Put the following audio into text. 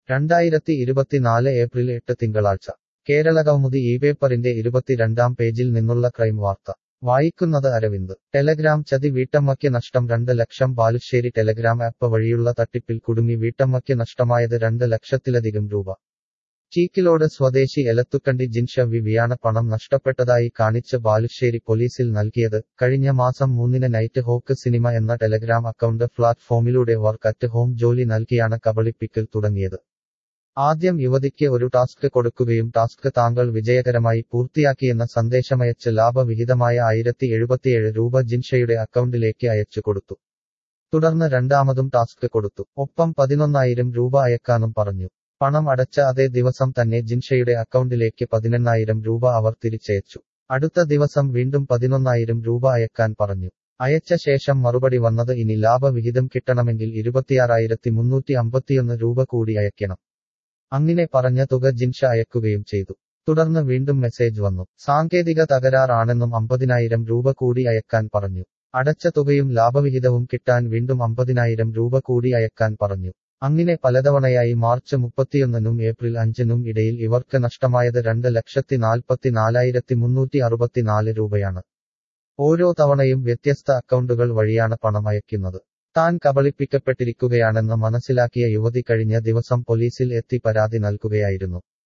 രണ്ടായിരത്തി ഇരുപത്തിനാല് ഏപ്രിൽ എട്ട് തിങ്കളാഴ്ച കേരളകൗമുദി ഈ പേപ്പറിന്റെ ഇരുപത്തിരണ്ടാം പേജിൽ നിന്നുള്ള ക്രൈം വാർത്ത വായിക്കുന്നത് അരവിന്ദ് ടെലഗ്രാം ചതി വീട്ടമ്മയ്ക്ക് നഷ്ടം രണ്ട് ലക്ഷം ബാലുശ്ശേരി ടെലഗ്രാം ആപ്പ് വഴിയുള്ള തട്ടിപ്പിൽ കുടുങ്ങി വീട്ടമ്മയ്ക്ക് നഷ്ടമായത് രണ്ട് ലക്ഷത്തിലധികം രൂപ ചീക്കിലോട് സ്വദേശി എലത്തുക്കണ്ടി ജിൻഷ വിവിയാണ് പണം നഷ്ടപ്പെട്ടതായി കാണിച്ച് ബാലുശ്ശേരി പോലീസിൽ നൽകിയത് കഴിഞ്ഞ മാസം മൂന്നിന് നൈറ്റ് ഹോക്ക് സിനിമ എന്ന ടെലഗ്രാം അക്കൗണ്ട് പ്ലാറ്റ്ഫോമിലൂടെ വർക്ക് അറ്റ് ഹോം ജോലി നൽകിയാണ് കബളിപ്പിക്കൽ തുടങ്ങിയത് ആദ്യം യുവതിക്ക് ഒരു ടാസ്ക് കൊടുക്കുകയും ടാസ്ക് താങ്കൾ വിജയകരമായി പൂർത്തിയാക്കിയെന്ന സന്ദേശമയച്ച് ലാഭവിഹിതമായ ആയിരത്തി എഴുപത്തിയേഴ് രൂപ ജിൻഷയുടെ അക്കൗണ്ടിലേക്ക് അയച്ചു കൊടുത്തു തുടർന്ന് രണ്ടാമതും ടാസ്ക് കൊടുത്തു ഒപ്പം പതിനൊന്നായിരം രൂപ അയക്കാനും പറഞ്ഞു പണം അടച്ച അതേ ദിവസം തന്നെ ജിൻഷയുടെ അക്കൗണ്ടിലേക്ക് പതിനെണ്ണായിരം രൂപ അവർ തിരിച്ചയച്ചു അടുത്ത ദിവസം വീണ്ടും പതിനൊന്നായിരം രൂപ അയക്കാൻ പറഞ്ഞു അയച്ച ശേഷം മറുപടി വന്നത് ഇനി ലാഭവിഹിതം കിട്ടണമെങ്കിൽ ഇരുപത്തിയാറായിരത്തി മുന്നൂറ്റി അമ്പത്തിയൊന്ന് രൂപ കൂടി അയക്കണം അങ്ങനെ പറഞ്ഞ തുക ജിൻഷ അയക്കുകയും ചെയ്തു തുടർന്ന് വീണ്ടും മെസ്സേജ് വന്നു സാങ്കേതിക തകരാറാണെന്നും അമ്പതിനായിരം രൂപ കൂടി അയക്കാൻ പറഞ്ഞു അടച്ച തുകയും ലാഭവിഹിതവും കിട്ടാൻ വീണ്ടും അമ്പതിനായിരം രൂപ കൂടി അയക്കാൻ പറഞ്ഞു അങ്ങനെ പലതവണയായി മാർച്ച് മുപ്പത്തിയൊന്നിനും ഏപ്രിൽ അഞ്ചിനും ഇടയിൽ ഇവർക്ക് നഷ്ടമായത് രണ്ട് ലക്ഷത്തി നാൽപ്പത്തി നാലായിരത്തി മുന്നൂറ്റി അറുപത്തിനാല് രൂപയാണ് ഓരോ തവണയും വ്യത്യസ്ത അക്കൗണ്ടുകൾ വഴിയാണ് പണം അയക്കുന്നത് താൻ കബളിപ്പിക്കപ്പെട്ടിരിക്കുകയാണെന്ന് മനസ്സിലാക്കിയ യുവതി കഴിഞ്ഞ ദിവസം പോലീസിൽ എത്തി പരാതി നൽകുകയായിരുന്നു